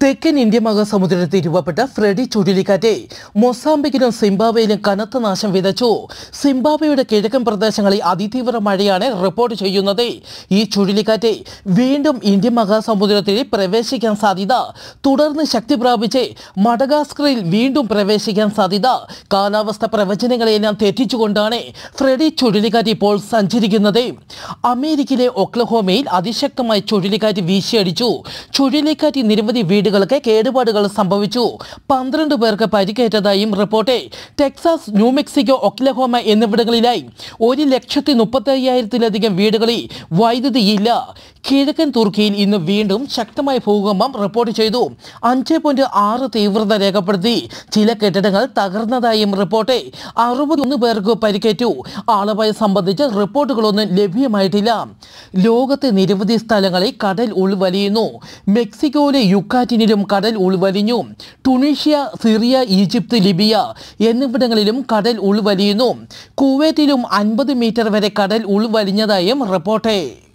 തെക്കൻ ഇന്ത്യ മഹാസമുദ്രത്തിൽ രൂപപ്പെട്ട ഫ്രെഡി ചുഴലിക്കാറ്റ് മൊസാംബിക്കിലും സിംബാബ്വേയിലും കനത്ത നാശം വിതച്ചു സിംബാബ്വേയുടെ കിഴക്കൻ പ്രദേശങ്ങളിൽ അതിതീവ്ര മഴയാണ് റിപ്പോർട്ട് ചെയ്യുന്നത് ഈ ചുഴലിക്കാറ്റ് വീണ്ടും ഇന്ത്യൻ മഹാസമുദ്രത്തിൽ പ്രവേശിക്കാൻ സാധ്യത തുടർന്ന് ശക്തി പ്രാപിച്ച് മഡഗാസ്കറിൽ വീണ്ടും പ്രവേശിക്കാൻ സാധ്യത കാലാവസ്ഥ പ്രവചനങ്ങളെല്ലാം തെറ്റിച്ചുകൊണ്ടാണ് ഫ്രെഡി ചുഴലിക്കാറ്റ് ഇപ്പോൾ സഞ്ചരിക്കുന്നത് അമേരിക്കയിലെ ഒക്ലഹോമയിൽ അതിശക്തമായ ചുഴലിക്കാറ്റ് വീശിയടിച്ചു ചുഴലിക്കാറ്റ് നിരവധി വീടുകൾക്ക് കേടുപാടുകൾ സംഭവിച്ചു പന്ത്രണ്ട് പേർക്ക് പരിക്കേറ്റതായും റിപ്പോർട്ട് ടെക്സാസ് ന്യൂമെക്സിക്കോ ഒക്ലഹോമ എന്നിവിടങ്ങളിലായി ഒരു ലക്ഷത്തി മുപ്പത്തി അയ്യായിരത്തിലധികം വീടുകളിൽ വൈദ്യുതിയില്ല കിഴക്കൻ തുർക്കിയിൽ ഇന്ന് വീണ്ടും ശക്തമായ ഭൂകമ്പം റിപ്പോർട്ട് ചെയ്തു അഞ്ച് പോയിന്റ് ആറ് തീവ്രത രേഖപ്പെടുത്തി ചില കെട്ടിടങ്ങൾ തകർന്നതായും റിപ്പോർട്ട് അറുപത്തൊന്ന് പേർക്ക് പരിക്കേറ്റു ആളപായം സംബന്ധിച്ച് റിപ്പോർട്ടുകളൊന്നും ലഭ്യമായിട്ടില്ല ലോകത്തെ നിരവധി സ്ഥലങ്ങളിൽ കടൽ ഉൾവലിയുന്നു മെക്സിക്കോയിലെ യുക്കാറ്റിനിലും കടൽ ഉൾവലിഞ്ഞു ടുണീഷ്യ സിറിയ ഈജിപ്ത് ലിബിയ എന്നിവിടങ്ങളിലും കടൽ ഉൾവലിയുന്നു കുവൈറ്റിലും അൻപത് മീറ്റർ വരെ കടൽ ഉൾവലിഞ്ഞതായും റിപ്പോർട്ട്